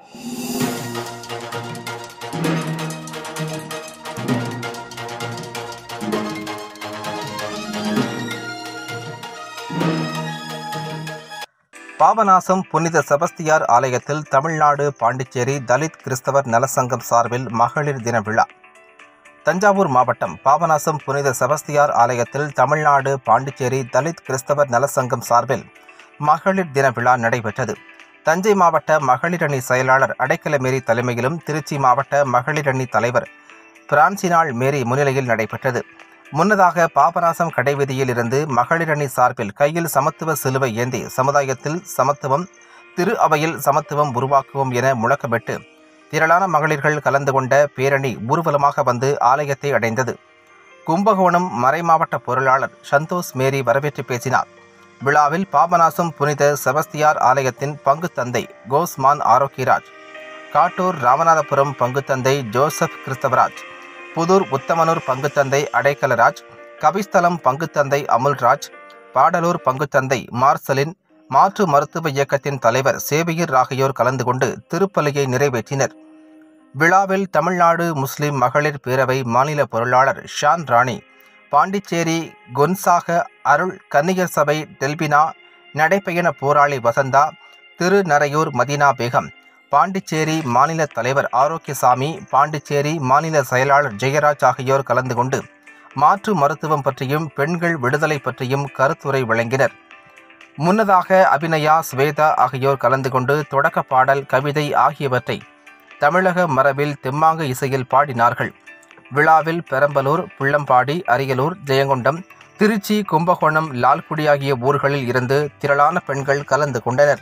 பாபநாசம் புனித செபஸ்தியார் ஆலயத்தில் தமிழ்நாடு பாண்டிச்சேரி தலித் கிறிஸ்தவர் நலசங்கம் சார்பில் மகளிர் தின விழா தஞ்சாவூர் மாவட்டம் பாபநாசம் புனித செபஸ்தியார் ஆலயத்தில் தமிழ்நாடு பாண்டிச்சேரி தலித் கிறிஸ்தவர் நலசங்கம் சார்பில் மகளிர் தின விழா நடைபெற்றது தஞ்சை மாவட்ட மகளிரணி செயலாளர் அடைக்கல மேரி தலைமையிலும் திருச்சி மாவட்ட மகளிரணி தலைவர் பிரான்சினாள் மேரி முன்னிலையில் நடைபெற்றது முன்னதாக பாபநாசம் கடைவீதியில் இருந்து மகளிரணி சார்பில் கையில் சமத்துவ சிலுவை ஏந்தி சமுதாயத்தில் சமத்துவம் திரு அவையில் சமத்துவம் உருவாக்குவோம் என முழக்கமிட்டு திரளான மகளிர்கள் கலந்து கொண்ட பேரணி ஊர்வலமாக வந்து ஆலயத்தை அடைந்தது கும்பகோணம் மறைமாவட்ட பொருளாளர் சந்தோஷ் மேரி வரவேற்று பேசினார் விழாவில் பாபநாசம் புனித செபஸ்தியார் ஆலயத்தின் பங்கு தந்தை கோஸ்மான் ஆரோக்கியராஜ் காட்டூர் ராமநாதபுரம் பங்கு தந்தை ஜோசப் கிறிஸ்தவராஜ் புதூர் உத்தமனூர் பங்குத்தந்தை அடைக்கலராஜ் கபிஸ்தலம் பங்குத்தந்தை அமுல்ராஜ் பாடலூர் பங்குத்தந்தை மார்சலின் மாற்று மருத்துவ இயக்கத்தின் தலைவர் சேவியர் ஆகியோர் கலந்து கொண்டு திருப்பலியை நிறைவேற்றினர் விழாவில் தமிழ்நாடு முஸ்லிம் மகளிர் பேரவை மாநில பொருளாளர் ஷான் ராணி பாண்டிச்சேரி கொன்சாக அருள் கன்னியர் சபை டெல்பினா நடைபயண போராளி வசந்தா திருநரையூர் மதீனா பேகம் பாண்டிச்சேரி மாநில தலைவர் ஆரோக்கியசாமி பாண்டிச்சேரி மாநில செயலாளர் ஜெயராஜ் ஆகியோர் கலந்து கொண்டு மாற்று மருத்துவம் பற்றியும் பெண்கள் விடுதலை பற்றியும் கருத்துரை வழங்கினர் முன்னதாக அபிநயா ஸ்வேதா ஆகியோர் கலந்து கொண்டு தொடக்க பாடல் கவிதை ஆகியவற்றை தமிழக மரபில் தெம்மாங்கு இசையில் பாடினார்கள் விழாவில் பெரம்பலூர் புள்ளம்பாடி அரியலூர் ஜெயங்கொண்டம் திருச்சி கும்பகோணம் லால்குடி ஆகிய ஊர்களில் இருந்து திரளான பெண்கள் கலந்து கொண்டனர்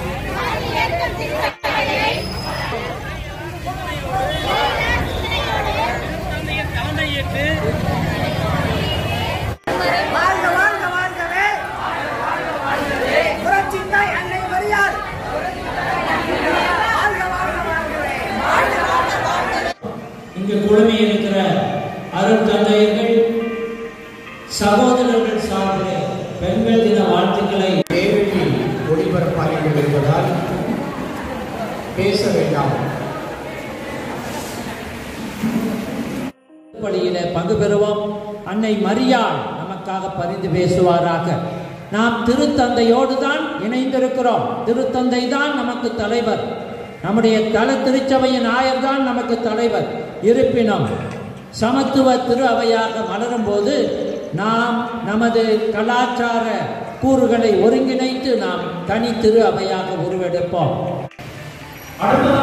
வாழ்க வாழ்க வாழ்கவே புரட்சித்தாய் அன்னை மரியாள் வாழ்க வாழ்க வாழ்கவே இங்கு குழுமி இருக்கிற அருள் தந்தையர்கள் சகோதரர்கள் சார்பிலே பெண்கள் தின வாழ்த்துக்களை நேரடியில் ஒளிபரப்பாகிக் கொண்டிருப்பதால் பேச வேண்டாம் பலியிலே பங்கு பெறுவோம் அன்னை மரியாள் நமக்காக பரிந்து பேசுவாராக நாம் திருத்தந்தையோடு தான் இணைந்திருக்கிறோம் திருத்தந்தை தான் நமக்கு தலைவர் நம்முடைய தல திருச்சபையின் ஆயர் தான் நமக்கு தலைவர் இருப்பினும் சமத்துவ திரு அவையாக மலரும் போது நாம் நமது கலாச்சார கூறுகளை ஒருங்கிணைத்து நாம் தனி திரு அவையாக உருவெடுப்போம் அடுத்ததாக